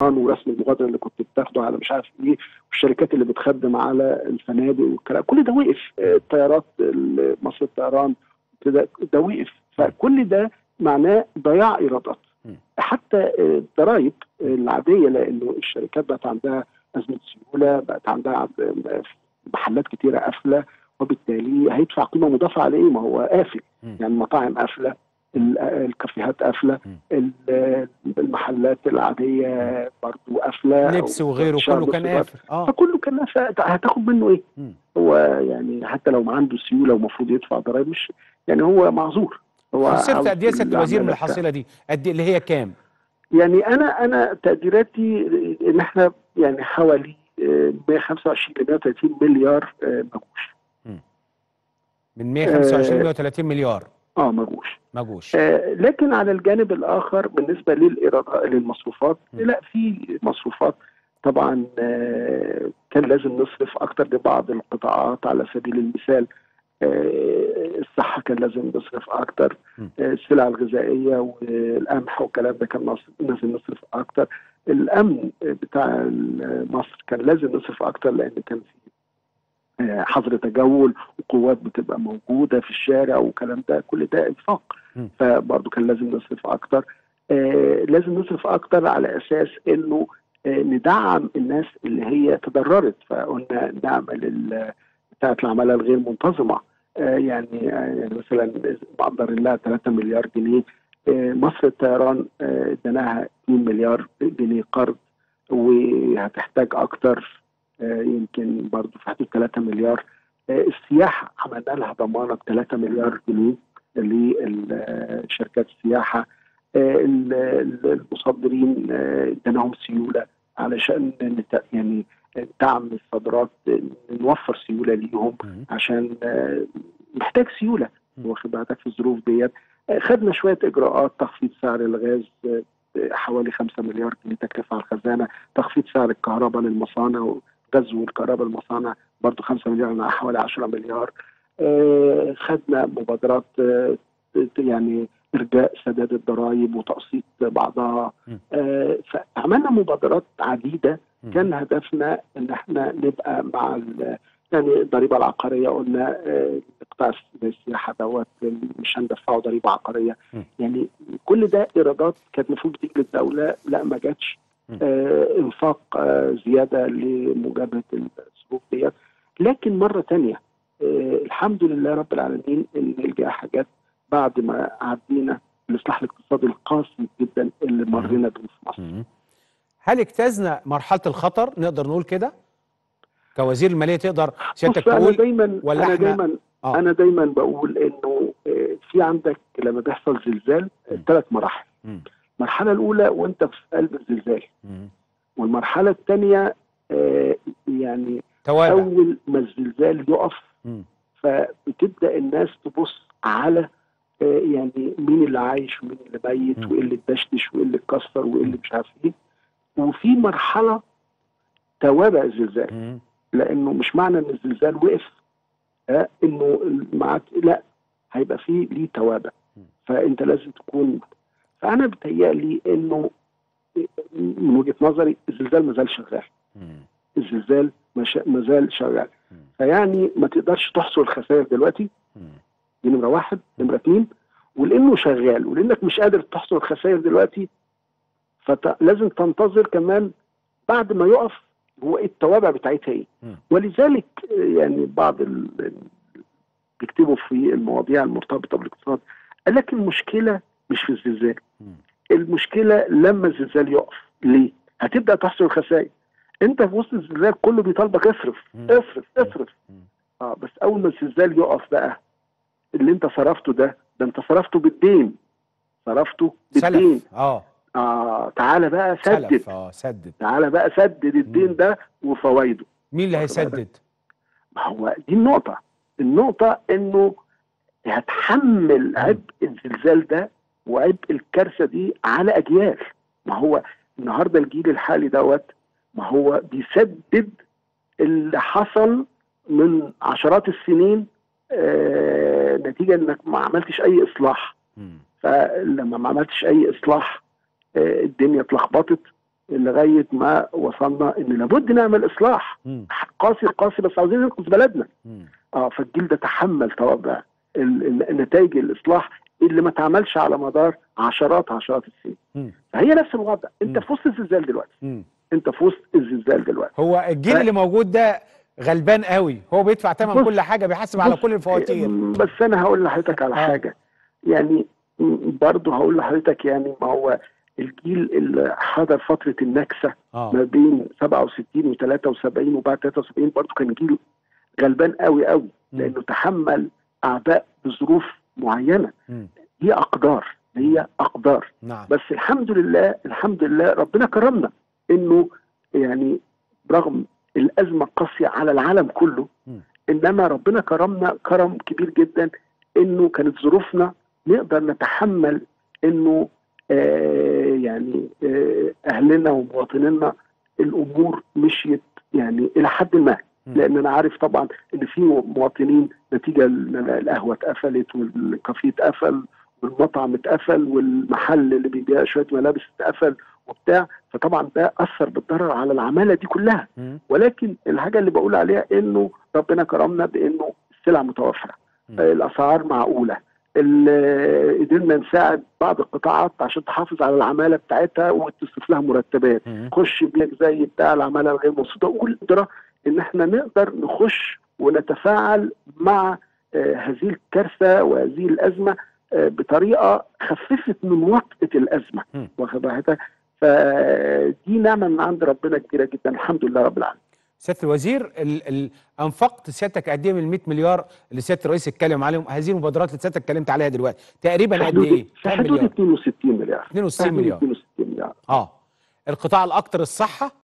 ورسم المبادره اللي كنت بتاخده على مش عارف ايه والشركات اللي بتخدم على الفنادق والكلام كل ده وقف آه، الطيارات ال- مصر الطيران كده ده وقف فكل ده معناه ضياع ايرادات مم. حتى آه، الضرائب العاديه لانه الشركات بقت عندها ازمه سيوله بقت عندها عد- محلات كتيره قافله وبالتالي هيدفع قيمه مضافه على ايه ما هو قافل مم. يعني المطاعم قافله ال- الكافيهات قافله مم. ال- المحلات العاديه برضو قافله لبس وغيره شهر كله كان نص الوقت. قافل اه فكله كان قافل. هتاخد منه ايه؟ مم. هو يعني حتى لو ما عنده سيوله ومفروض يدفع ضرائب مش يعني هو معذور هو خسرت عاوز قد ايه يا سياده الوزير من العمالة الحصيله دي؟ قد ايه اللي هي كام؟ يعني انا انا تقديراتي ان احنا يعني حوالي آه، 125 ل 130 مليار آه، مجوش من 125 آه. 130 مليار اه مجوش ما جوش آه، لكن على الجانب الاخر بالنسبه للايرادات للمصروفات م. لا في مصروفات طبعا آه، كان لازم نصرف اكتر لبعض القطاعات على سبيل المثال آه، الصحه كان لازم نصرف اكتر م. آه، السلع الغذائيه والقمح والكلام ده كان نص- لازم نصرف اكتر الامن بتاع مصر كان لازم نصرف اكتر لان كان في آه، حظر تجول وقوات بتبقى موجوده في الشارع والكلام ده كل ده انفاق م. فبرضه كان لازم نصرف اكتر آه، لازم نصرف اكتر على اساس انه آه، ندعم الناس اللي هي تضررت فقلنا نعمل ال- بتاعه العماله الغير منتظمه آه، يعني آه، يعني مثلا بقدر الله 3 مليار جنيه آه، مصر الطيران آه، اديناها 2 مليار جنيه قرض وهتحتاج اكتر آه، يمكن برضه في حدود 3 مليار آه، السياحه عملنا لها ضمانه ب 3 مليار جنيه لشركات السياحه آه، ال- ال- المصدرين آه، اديناهم سيوله علشان نت- يعني دعم الصادرات آه، نوفر سيوله ليهم مم. عشان آه، محتاج سيوله م. واخد بالك في الظروف ديت آه، خدنا شويه اجراءات تخفيض سعر الغاز آه، آه، حوالي 5 مليار جنيه تكلفه على الخزانه تخفيض سعر الكهرباء للمصانع غزو الكهرباء المصانع برضه 5 مليار يعني حوالي 10 مليار آه، خدنا مبادرات آه، يعني ارجاء سداد الضرائب وتقسيط بعضها م. آه، فعملنا مبادرات عديده مم. كان هدفنا ان احنا نبقى مع ال- يعني الضريبه العقاريه قلنا آه، قطاع زي السياحه دوت مش هندفعه ضريبه عقاريه م. يعني كل ده ايرادات كانت المفروض تيجي للدوله لا ما جاتش م. آه، انفاق آه، زياده لمجابهه الظروف ديت لكن مره تانية آه، الحمد لله رب العالمين ان الجائحه جت بعد ما عدينا الاصلاح الاقتصادي القاسي جدا اللي مرينا بيه في مصر مم. هل اجتزنا مرحله الخطر نقدر نقول كده؟ كوزير الماليه تقدر سيادتك بص انا تقول دايما ولا انا إحنا- دايما آه. انا دايما بقول انه آه، في عندك لما بيحصل زلزال م. ثلاث مراحل مم. المرحله الاولى وانت في قلب الزلزال مم. والمرحله الثانيه يعني توابع اول ما الزلزال يقف مم. فبتبدا الناس تبص على آه، يعني مين اللي عايش ومين اللي ميت م. وايه اللي اتدشدش وايه اللي اتكسر وايه اللي م. مش عارف ايه وفي مرحله توابع الزلزال مم. لانه مش معنى ان الزلزال وقف آه انه معاك لا هيبقى فيه ليه توابع م. فانت لازم تكون فانا بتهيألي انه من وجهه نظري الزلزال ما زال شغال مم. الزلزال ما شا- ما زال شغال مم. فيعني ما تقدرش تحصر الخسائر دلوقتي مم. دي نمره واحد نمره اثنين ولانه شغال ولانك مش قادر تحصر الخسائر دلوقتي فلازم تنتظر كمان بعد ما يقف هو ايه التوابع بتاعتها ايه مم. ولذلك آه، يعني بعض ال- ال- بيكتبوا في المواضيع المرتبطه بالاقتصاد قال لك المشكله مش في الزلزال مم. المشكله لما الزلزال يقف ليه؟ هتبدا تحصل الخسائر انت في وسط الزلزال كله بيطالبك اصرف مم. اصرف اصرف مم. اه بس اول ما الزلزال يقف بقى اللي انت صرفته ده ده انت صرفته بالدين صرفته بالدين سلف اه اه تعالى بقى سدد سلف اه سدد تعالى بقى سدد الدين مم. ده وفوائده مين اللي واخد بالك؟ هيسدد؟ ما هو دي النقطة النقطة انه هتحمل عبء الزلزال ده وعبء الكارثة دي على اجيال ما هو النهارده الجيل الحالي دوت ما هو بيسدد اللي حصل من عشرات السنين آه نتيجة انك ما عملتش اي اصلاح مم. فلما ما عملتش اي اصلاح آه الدنيا اتلخبطت لغايه ما وصلنا ان لابد نعمل اصلاح مم. قاسي قاسي بس عاوزين ننقذ بلدنا مم. اه فالجيل ده تحمل توابع ال- ال- نتائج الاصلاح اللي ما اتعملش على مدار عشرات عشرات السنين مم. فهي نفس الوضع انت مم. في وسط الزلزال دلوقتي مم. انت في وسط الزلزال دلوقتي هو الجيل ف- اللي موجود ده غلبان قوي هو بيدفع ثمن بص- كل حاجه بيحاسب على بص، كل الفواتير م- بس انا هقول لحضرتك على آه. حاجه يعني م- برضه هقول لحضرتك يعني ما هو الجيل اللي حضر فتره النكسه اه ما بين 67 و73 وبعد 73 برضه كان جيل غلبان قوي قوي مم. لانه تحمل اعباء بظروف معينه مم. هي اقدار هي اقدار نعم بس الحمد لله الحمد لله ربنا كرمنا انه يعني رغم الازمه القاسيه على العالم كله مم. انما ربنا كرمنا كرم كبير جدا انه كانت ظروفنا نقدر نتحمل انه آه يعني آه اهلنا ومواطنينا الامور مشيت يعني الى حد ما مم. لان انا عارف طبعا ان في مواطنين نتيجه ال- القهوه اتقفلت والكافيه اتقفل والمطعم اتقفل والمحل اللي بيبيع شويه ملابس اتقفل وبتاع فطبعا ده اثر بالضرر على العماله دي كلها مم. ولكن الحاجه اللي بقول عليها انه ربنا كرمنا بانه السلع متوفره مم. آه، الاسعار معقوله ال- قدرنا نساعد بعض القطاعات عشان تحافظ على العماله بتاعتها وتصرف لها مرتبات مم. خش بيك زي بتاع العماله الغير مبسوطه والقدره ان احنا نقدر نخش ونتفاعل مع آه، هذه الكارثه وهذه الازمه آه، بطريقه خففت من وطأة الازمه مم. واخد بالك فدي نعمه من عند ربنا كبيره جدا الحمد لله رب العالمين سياده الوزير ال ال انفقت سيادتك قد ايه من ال 100 مليار اللي سياده الرئيس اتكلم عليهم هذه المبادرات اللي سيادتك اتكلمت عليها دلوقتي تقريبا في قد حدود ايه؟ في كام حدود مليار؟ 62 مليار 62 في حدود مليار 62 مليار اه القطاع الاكثر الصحه